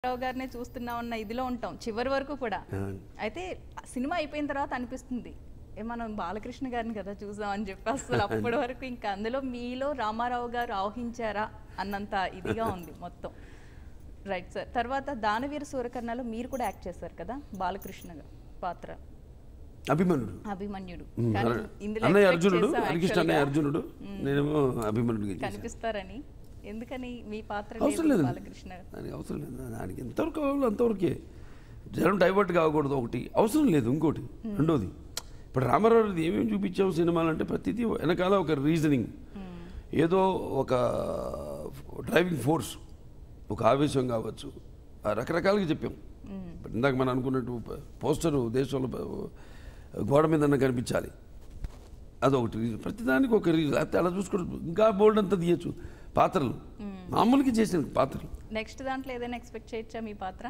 రావు గారినే చూస్తున్నామన్న ఇదిలో ఉంటాం చివరి వరకు కూడా అయితే సినిమా అయిపోయిన తర్వాత అనిపిస్తుంది ఏ మనం బాలకృష్ణ గారిని కదా చూసామని చెప్పి అసలు అప్పటి వరకు ఇంకా అందులో మీలో రామారావు గారు ఆవహించారా అన్నంత ఇదిగా ఉంది మొత్తం రైట్ సార్ తర్వాత దానవీర సూరకర్ణలో మీరు కూడా యాక్ట్ చేశారు కదా బాలకృష్ణ గారు పాత్ర అభిమన్యుడు అభిమన్యుడు ఉమ్, కానీ అర- ఇందులో అన్నయ్య expect అర్జునుడు చేసాం హరికృష్ణ actually అన్నయ్య గా. అర్జునుడు నేనేమో అభిమన్యుడికి చేశాను. కనిపిస్తారని ఎందుకని మీ పాత్ర అవసరం లేదు లేదు బాలకృష్ణ గారు? దానికి అవసరం లేదు దానికి ఎంతవరకు కావాలో అంతవరకే జనం డైవర్ట్ కాకూడదు ఒకటి అవసరం లేదు ఇంకోటి రెండోది ఇప్పుడు రామారావుది ఏమేమి చూపించావు సినిమాలు అంటే ప్రతిదీ వెనకాల ఒక రీజనింగ్ ఏదో ఒక డ్రైవింగ్ ఫోర్స్ ఒక ఆవేశం కావచ్చు ఆ రకరకాలుగా చెప్పాం ఇప్పుడు ఇందాక మనం అనుకున్నట్టు పోస్టరు దేశంలో ప- గోడ మీద కనిపించాలి అదొకటి రీజన్ ప్రతిదానికి ఒక రీజన్ అయితే అలా చూసుకోవడం ఇంకా బోల్డ్ అంతా తీయచ్చు పాత్రలు మామూలుగా చేసిన పాత్రలు నెక్స్ట్ దాంట్లో ఏదైనా ఎక్స్పెక్ట్ చేయొచ్చా మీ పాత్ర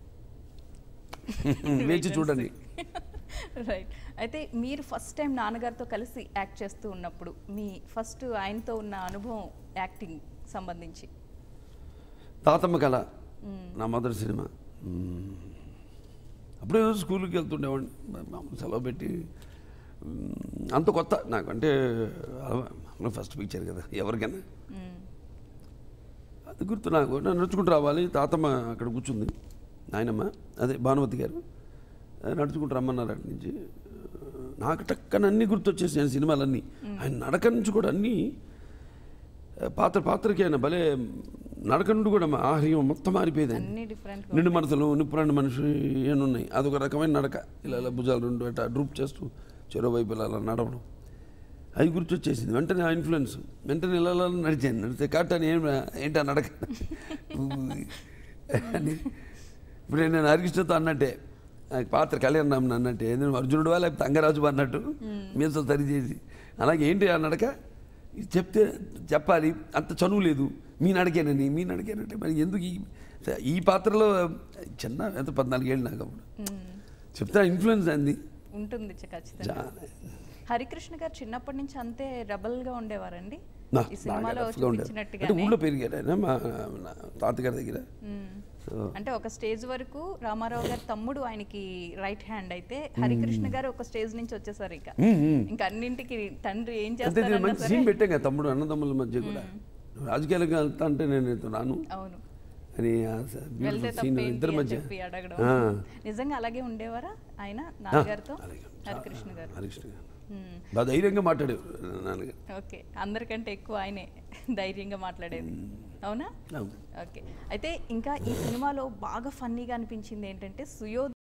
వేచి చూడండి రైట్ అయితే మీరు ఫస్ట్ టైం నాన్నగారితో కలిసి యాక్ట్ చేస్తూ ఉన్నప్పుడు మీ ఫస్ట్ ఆయనతో ఉన్న అనుభవం యాక్టింగ్ సంబంధించి తాతమ్మ కళ నా మొదటి సినిమా మ్మ్. అప్పుడే స్కూల్కి వెళ్తుండేవాడిని మామూలు సెలవు పెట్టి మ్మ్, అంత కొత్త నాకు అంటే అలా ఫస్ట్ పిక్చర్ కదా ఎవరికైనా మ్మ్. అది గుర్తు నాకు నన్ను నడుచుకుంటూ రావాలి తాతమ్మ అక్కడ కూర్చుంది నాయనమ్మ అదే భానుమతి గారు అది నడుచుకుంటూ రమ్మన్నారు అక్కడి నుంచి నాకు టక్కన అన్నీ గుర్తొచ్చేసాయి సినిమాలన్నీ ఆయన నడక నుంచి కూడా అన్నీ ఆ, పాత్ర పాత్రకి ఆయన భలే నడక నుండి కూడా మా ఆహ్యం మొత్తం మారిపోయేది ఆయన. అన్ని డిఫరెంట్ నిండు మనసులు నిప్పురాండి మనిషి ఏనున్నాయి అదొక రకమైన నడక ఇలా ఇలా భుజాలు రెండు అట్లా డ్రూప్ చేస్తూ చెరో వైపు ఇలా అలా నడవడం అది గుర్తొచ్చేసింది వెంటనే ఆ ఇన్ఫ్లుయెన్స్ వెంటనే ఇలా ఇలా నడిచాను నడితే కాటని ఏం ఏంటా నడక అని ఇప్పుడు నేను హరికృష్ణతో అన్నట్టే ఆ పాత్ర కళ్యాణ్ రామన్ అన్నట్టే నేను అర్జునుడు లేకపోతే అంగరాజు అన్నట్టు మీతో సరి చేసి అలాగే ఏంటి ఆ నడక ఇది చెప్తే చెప్పాలి అంత చనువు లేదు మీ నడకేనని మీ నడకేనంటే మరి ఎందుకు ఈ ఈ పాత్రలో చిన్న ఎంత పద్నాలుగేళ్ళు నాకు అప్పుడు చెప్తా ఇన్ఫ్లుయెన్స్ అంది ఉంటుంది చ- ఖచ్చితంగా చాలా హరికృష్ణ గారు చిన్నప్పటి నుంచి అంతే రెబల్ గా ఉండేవారండి నా ఈ సినిమాలో బాగా rough గా ఉండేది. అంటే చూపించినట్టుగానే ఊళ్ళో పెరిగాడు ఆయన మా నా తాతగారి దగ్గర మ్మ్. సో అంటే ఒక స్టేజ్ వరకు రామారావు గారి తమ్ముడు ఆయనకి రైట్ హ్యాండ్ అయితే హరికృష్ణ గారు ఒక స్టేజ్ నుంచి వచ్చేసారు ఇక ఇంకా అన్నింటికి తండ్రి ఏం అంటే నేను చేస్తారన్నా మంచి సరే సీన్ పెట్టాం కదా తమ్ముడు అన్నదమ్ముల మధ్య కూడా రాజకీయాలకు వెళ్తా అంటే నేను నీతో రాను అవును అని వెళ్తే బ్యూటిఫుల్ సీన్ తప్పేంటి ఇద్దరి అని మధ్య చెప్పి అడగడం ఆ. నిజంగా అలాగే ఉండేవారా ఆయన నాన్నగారితో అలాగే. హరికృష్ణ గారు హరికృష్ణ గారు మ్మ్. బాగా ధైర్యంగా మాట్లాడేవారు నాన్నగారు ఓకే అందరికంటే ఎక్కువ ఆయనే ధైర్యంగా మాట్లాడేది అవునా అవును. ఓకే అయితే ఇంకా ఈ సినిమాలో బాగా ఫన్నీగా అనిపించింది ఏంటంటే సుయో